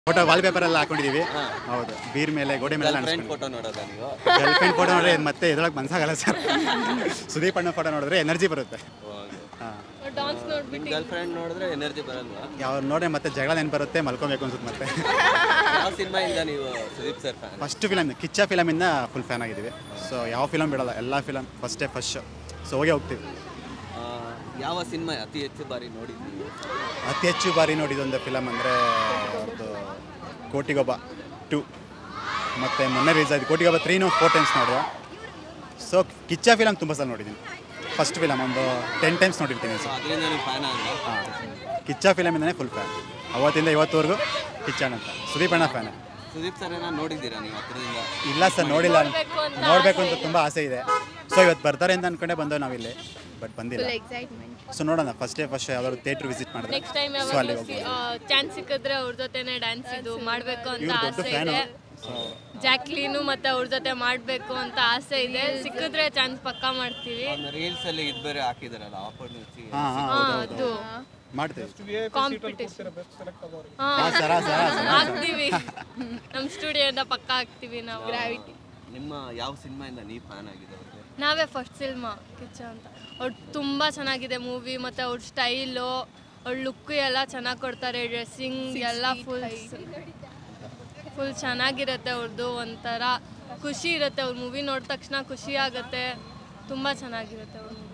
photo wall paper ಎಲ್ಲ ಹಾಕೊಂಡಿದೀವಿ ಹೌದು beer ಮೇಲೆ ಗೋಡೆ ಮೇಲೆ ಫ್ರೆಂಡ್ ಫೋಟೋ ನೋಡೋದ ನೀವು ಗರ್ಲ್ಫ್ರೆಂಡ್ ಫೋಟೋ ನೋಡಿದ್ರೆ ಇದ್ ಮತ್ತೆ ಎದ್ರೊಳಗೆ ಮನ್ಸಾಗಲ್ಲ ಸರ್ ಸುದೀಪ್ ಅಣ್ಣ ಫೋಟೋ ನೋಡಿದ್ರೆ ಎನರ್ಜಿ ಬರುತ್ತೆ ಹಾಂ ಡಾನ್ಸ್ ನೋಡ್ಬಿಟ್ಟು ನಿಮ್ಮ ಗರ್ಲ್ ಫ್ರೆಂಡ್ ನೋಡಿದ್ರೆ ಎನರ್ಜಿ ಬರಲ್ವಾ ಯಾವ ನೋಡ್ರೆ ಮತ್ತೆ ಜಗಳ ನೆನ್ಪು ಬರುತ್ತೆ ಮಲ್ಕೊಬೇಕು ಅನ್ಸುತ್ತೆ ಮತ್ತೆ ಯಾವ ಸಿನಿಮಾ ಇಂದ ನೀವು Sudeep sir fan first film Kichcha ಫಿಲಮಿಂದ ಫುಲ್ ಫ್ಯಾನ್ ಆಗಿದ್ದೀವಿ ಸೊ ಯಾವ ಫಿಲಮ್ ಬಿಡಲ್ಲ ಎಲ್ಲ ಫಿಲಮ್ ಫಸ್ಟೇ ಫಸ್ಟ್ ಶೋ ಸೊ ಹೋಗೇ ಹೋಗ್ತೀವಿ ಯಾವ ಸಿನಿಮಾ ಅತಿ ಹೆಚ್ಚು ಬಾರಿ ನೋಡಿದ್ವಿ ನೀವು ಅತಿ ಹೆಚ್ಚು ಬಾರಿ ನೋಡಿದೊಂದು ಫಿಲಮ್ ಅಂದರೆ ಅವ್ರದ್ದು ಕೋಟಿಗೊಬ್ಬ ಟು ಮತ್ತು ಮೊನ್ನೆ ರಿಲೀಸ್ ಆಯ್ತು ಕೋಟಿಗೊಬ್ಬ ತ್ರೀನು ಫೋರ್ ಟೈಮ್ಸ್ ನೋಡಿದೆ ಸೊ ಕಿಚ್ಚ ಫಿಲಮ್ ತುಂಬ ಸಲ ನೋಡಿದ್ದೀನಿ ಫಸ್ಟ್ ಫಿಲಮ್ ಒಂದು ಟೆನ್ ಟೈಮ್ಸ್ ನೋಡಿರ್ತೀನಿ ಸೊ ಸೊ ಅದರಿಂದ ನೀವು ಫ್ಯಾನ್ ಅಲ್ಲ ಹಾಂ ಕಿಚ್ಚ ಫಿಲಮಿಂದನೇ ಫುಲ್ ಫ್ಯಾನ್ ಅವತ್ತಿಂದ ಇವತ್ತುವರೆಗೂ ಕಿಚ್ಚಣ್ಣ ಅಂತ ಸುದೀಪ್ ಅಣ್ಣ ಫ್ಯಾನ್ ಸುದೀಪ್ ಸರ್ ಏನೋ ನೋಡಿದ್ದೀರಾ ನೀವು ಹತ್ರದಿಂದ ಇಲ್ಲ ಸರ್ ನೋಡಿಲ್ಲ ನೋಡ್ಬೇಕು ಅಂತ ನೋಡಬೇಕು ಅಂತ ತುಂಬ ಆಸೆ ಇದೆ ಸೊ ಇವತ್ತು ಬರ್ತಾರೆ ಅಂತ ಅನ್ಕೊಂಡೆ ಬಂದವು ನಾವಿಲ್ಲಿ ಬಟ್ ಬಂದಿಲ್ಲ ಎಕ್ಸೈಟ್ಮೆಂಟ್ ಸೊ ನೋಡೋಣ ಫಸ್ಟ್ ಡೇ ಫಸ್ಟ್ ಯಾವ್ದಾದ್ರು ಥಿಯೇಟ್ರ್ ವಿಸಿಟ್ ಮಾಡಿದ್ರೆ ನೆಕ್ಸ್ಟ್ ಟೈಮ್ ಸೊ ಅಲ್ಲಿ ಯಾವಾಗ ಹೋಗ್ಬೋದು ಚಾನ್ಸ್ ಸಿಕ್ಕಿದ್ರೆ ಅವ್ರ ಜೊತೆನೆ ಡ್ಯಾನ್ಸ್ ಇದು ಮಾಡಬೇಕು ಅಂತ ಇವ್ರು ದೊಡ್ಡ ಆಸೆ ಫ್ಯಾನು ಇದೆ ಸೊ ಜಾಕ್ಲೀನು ಮತ್ತೆ ಅವ್ರ ಜೊತೆ ಮಾಡಬೇಕು ಅಂತ ಆಸೆ ಇದೆ ಸಿಕ್ಕಿದ್ರೆ ಚಾನ್ಸ್ ಪಕ್ಕಾ ಮಾಡ್ತೀವಿ ಒಂದು ರೀಲ್ಸ್ ಅಲ್ಲಿ ಇದು ಬೇರೆ ಹಾಕಿದಾರಲ್ಲ ಆಪರ್ಚುನಿಟಿ ಹಾಂ ಹಾಂ ಹಾ ಹೌದು ಅದು ಮಾಡ್ತೀವಿ ಕಾಂಪಿಟೇಷನ್ ಹಾಂ ಸರ ಸರ ಹಾಕ್ತೀವಿ ನಮ್ಮ ಸ್ಟುಡಿಯೋದ ಪಕ್ಕ ಹಾಕ್ತೀವಿ ನಾವು ಗ್ರಾವಿಟಿ ನಿಮ್ಮ ಯಾವ ಸಿನಿಮಾಯಿಂದ ನೀವು ಫ್ಯಾನ್ ಆಗಿದೆ ಅವ್ರಿಗೆ ನಾವೇ ಫಸ್ಟ್ ಸಿನಿಮಾ ಕಿಚ್ಚ ಅಂತ ಅವ್ರು ತುಂಬ ಚೆನ್ನಾಗಿದೆ ಮೂವಿ ಮತ್ತು ಅವ್ರ ಸ್ಟೈಲು ಅವ್ರ ಲುಕ್ಕು ಎಲ್ಲ ಚೆನ್ನಾಗಿ ಕೊಡ್ತಾರೆ ಡ್ರೆಸ್ಸಿಂಗ್ ಎಲ್ಲ ಫುಲ್ ಫುಲ್ ಚೆನ್ನಾಗಿರುತ್ತೆ ಅವ್ರದ್ದು ಒಂಥರ ಖುಷಿ ಇರುತ್ತೆ ಅವ್ರ ಮೂವಿ ನೋಡಿದ ತಕ್ಷಣ ಖುಷಿ ಆಗುತ್ತೆ ತುಂಬ ಚೆನ್ನಾಗಿರುತ್ತೆ ಅವ್ರ ಮೂವಿ